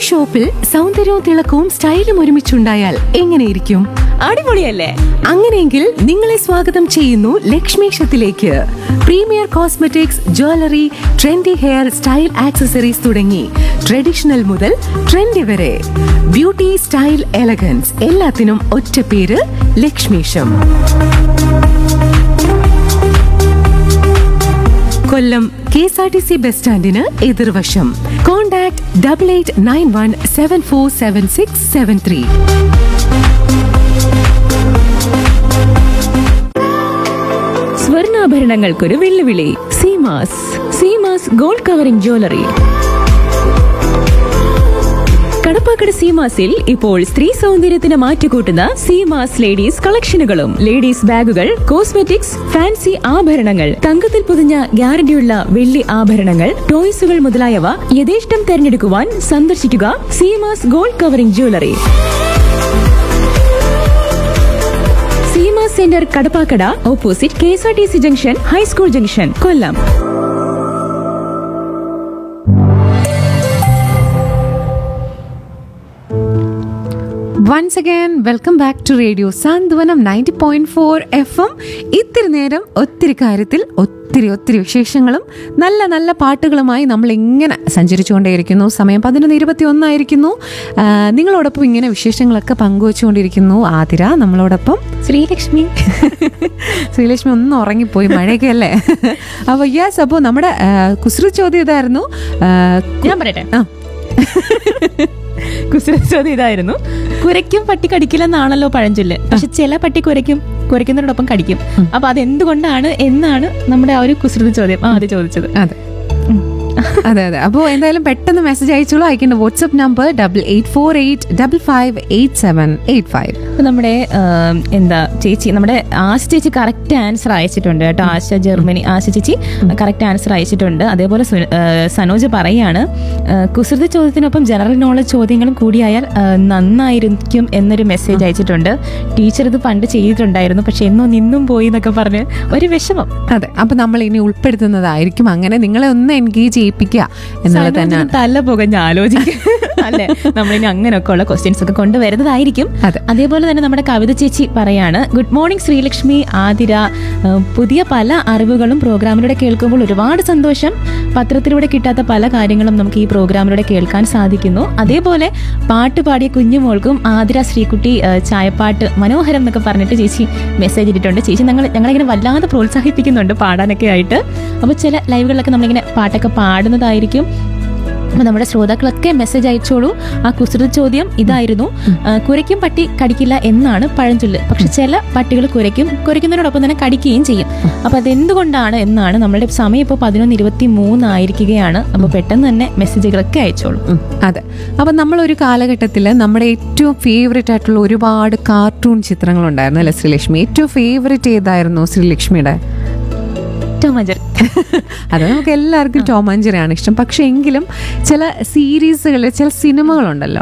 ഷോപ്പിൽ സൗന്ദര്യവും തിളക്കവും സ്റ്റൈലും ഒരുമിച്ചുണ്ടായാൽ എങ്ങനെയിരിക്കും അടിപൊളിയല്ലേ അങ്ങനെയെങ്കിൽ നിങ്ങളെ സ്വാഗതം ചെയ്യുന്നു ലക്ഷ്മീഷത്തിലേക്ക് premier cosmetics jewellery trendy hair style accessories തുടങ്ങി ട്രഡീഷണൽ മുതൽ ട്രെൻഡി വരെ ബ്യൂട്ടി സ്റ്റൈൽ എലഗൻസ് എല്ലാത്തിനും ഒറ്റ പേര് Lakshmisham Kollam K S R T C bus സ്റ്റാൻഡിന് എതിർവശം contact double eight nine one seven four seven six seven three സ്വർണ്ണാഭരണങ്ങൾക്കൊരു വെല്ലുവിളി Seemas Seemas gold covering jewellery Kadappakada സീമാസിൽ ഇപ്പോൾ സ്ത്രീ സൗന്ദര്യത്തിന് മാറ്റുകൂട്ടുന്ന സീമാസ് ലേഡീസ് കളക്ഷനുകളും ലേഡീസ് ബാഗുകൾ കോസ്മെറ്റിക്സ് ഫാൻസി ആഭരണങ്ങൾ തങ്കത്തിൽ പൊതിഞ്ഞ ഗ്യാരണ്ടിയുള്ള വെള്ളി ആഭരണങ്ങൾ ടോയ്സുകൾ മുതലായവ യഥേഷ്ടം തെരഞ്ഞെടുക്കുവാൻ സന്ദർശിക്കുക Seemas gold covering jewellery Seema centre Kadappakada opposite K S R T C junction high school junction Kollam once again welcome back to radio Santhwanam ninety point four F M ഇത്തിരി നേരം ഒത്തിരി കാര്യത്തിൽ ഒത്തിരി ഒത്തിരി വിശേഷങ്ങളും നല്ല നല്ല പാട്ടുകളുമായി നമ്മൾ ഇങ്ങനെ സഞ്ചരിച്ചുകൊണ്ടേയിരിക്കുന്നു സമയം പതിനൊന്ന് ഇരുപത്തി ഒന്നായിരിക്കുന്നു ആ, നിങ്ങളോടൊപ്പം ഇങ്ങനെ വിശേഷങ്ങളൊക്കെ പങ്കുവച്ചുകൊണ്ടിരിക്കുന്നു ആതിര നമ്മളോടൊപ്പം ശ്രീലക്ഷ്മി ശ്രീലക്ഷ്മി ഒന്ന് ഉറങ്ങിപ്പോയി മഴയൊക്കെ അല്ലേ അപ്പോൾ യെസ് അപ്പോൾ നമ്മുടെ ആ, കുസൃതി ചോദ്യം ഇതായിരുന്നു ആ, ഞാൻ പറയട്ടെ ആ കുസൃതി ചോദ്യം ഇതായിരുന്നു കുരയ്ക്കും പട്ടി കടിക്കില്ലെന്നാണല്ലോ പഴഞ്ചൊല്ല് പക്ഷെ ചില പട്ടി കുരയ്ക്കും കുരയ്ക്കുന്നതിനോടൊപ്പം കടിക്കും അപ്പൊ അത് എന്തുകൊണ്ടാണ് എന്നാണ് നമ്മുടെ ആ ഒരു കുസൃതി ചോദ്യം ആദ്യം ചോദിച്ചത് അതെ അതെ അതെ അപ്പോൾ എന്തായാലും പെട്ടെന്ന് മെസ്സേജ് അയച്ചോളൂ അയക്കേണ്ട WhatsApp number double eight four eight double five eight seven eight five അപ്പൊ നമ്മുടെ ആം, എന്താ ചേച്ചി നമ്മുടെ ആശ ചേച്ചി കറക്റ്റ് ആൻസർ അയച്ചിട്ടുണ്ട് കേട്ടോ ആശ ജർമ്മനി ആശ ചേച്ചി കറക്റ്റ് ആൻസർ അയച്ചിട്ടുണ്ട് അതേപോലെ സു- ആ, സനോജ് പറയാണ് ആ, കുസൃതി ചോദ്യത്തിനൊപ്പം ജനറൽ നോളജ് ചോദ്യങ്ങളും കൂടിയായാൽ ആ, നന്നായിരിക്കും എന്നൊരു മെസ്സേജ് അയച്ചിട്ടുണ്ട് ടീച്ചർ ഇത് പണ്ട് ചെയ്തിട്ടുണ്ടായിരുന്നു പക്ഷെ എന്നോ നിന്നും പോയി എന്നൊക്കെ പറഞ്ഞ് ഒരു വിഷമം അതെ അപ്പൊ നമ്മൾ ഇനി ഉൾപ്പെടുത്തുന്നതായിരിക്കും അങ്ങനെ നിങ്ങളെ ഒന്ന് എൻഗേജ് ചെയ്യിപ്പിക്കുക എന്നുള്ളത് തന്നെയാണ് സനോജിന് തല പുകഞ്ഞ് ആലോചിക്കും അല്ലെ നമ്മളിനി അങ്ങനെയൊക്കെ ഉള്ള ക്വസ്റ്റ്യൻസ് ഒക്കെ കൊണ്ടുവരുന്നതായിരിക്കും അതെ. അതേപോലെ തന്നെ നമ്മുടെ കവിത ചേച്ചി പറയാണ് ഗുഡ് മോർണിംഗ് ശ്രീലക്ഷ്മി ആതിര ഏഹ് പുതിയ പല അറിവുകളും പ്രോഗ്രാമിലൂടെ കേൾക്കുമ്പോൾ ഒരുപാട് സന്തോഷം പത്രത്തിലൂടെ കിട്ടാത്ത പല കാര്യങ്ങളും നമുക്ക് ഈ പ്രോഗ്രാമിലൂടെ കേൾക്കാൻ സാധിക്കുന്നു അതേപോലെ പാട്ട് പാടിയ കുഞ്ഞുമോൾക്കും ആതിര ശ്രീകുട്ടി ഏഹ് ചായപ്പാട്ട് മനോഹരം എന്നൊക്കെ പറഞ്ഞിട്ട് ചേച്ചി മെസ്സേജ് ഇട്ടിട്ടുണ്ട് ചേച്ചി ഞങ്ങൾ ഞങ്ങളിങ്ങനെ വല്ലാതെ പ്രോത്സാഹിപ്പിക്കുന്നുണ്ട് പാടാനൊക്കെ ആയിട്ട് അപ്പോൾ ചില ലൈവുകളിലൊക്കെ നമ്മളിങ്ങനെ പാട്ടൊക്കെ പാടുന്നതായിരിക്കും അപ്പോൾ നമ്മുടെ ശ്രോതാക്കളൊക്കെ മെസ്സേജ് അയച്ചോളൂ ആ കുസൃതി ചോദ്യം ഇതായിരുന്നു ആ, കുരയ്ക്കും പട്ടി കടിക്കില്ല എന്നാണ് പഴഞ്ചൊല്ല് പക്ഷെ ചില പട്ടികൾ കുരയ്ക്കും കുരയ്ക്കുന്നതിനോടൊപ്പം തന്നെ കടിക്കുകയും ചെയ്യും അപ്പോൾ അതെന്തുകൊണ്ടാണ് എന്നാണ് നമ്മളുടെ സമയം ഇപ്പോൾ പതിനൊന്ന് ഇരുപത്തി മൂന്നായിരിക്കുകയാണ് അപ്പോൾ പെട്ടെന്ന് തന്നെ മെസ്സേജുകളൊക്കെ അയച്ചോളൂ ഉം, അതെ അപ്പം നമ്മളൊരു കാലഘട്ടത്തിൽ നമ്മുടെ ഏറ്റവും ഫേവറേറ്റ് ആയിട്ടുള്ള ഒരുപാട് കാർട്ടൂൺ ചിത്രങ്ങൾ ഉണ്ടായിരുന്നു അല്ലേ ശ്രീലക്ഷ്മി ഏറ്റവും ഫേവറേറ്റ് ഏതായിരുന്നു ശ്രീലക്ഷ്മിയുടെ ടോമജർ അത് നമുക്ക് എല്ലാവർക്കും ടോമാഞ്ചറിയാണ് ഇഷ്ടം പക്ഷെ എങ്കിലും ചില സീരീസുകൾ ചില സിനിമകളുണ്ടല്ലോ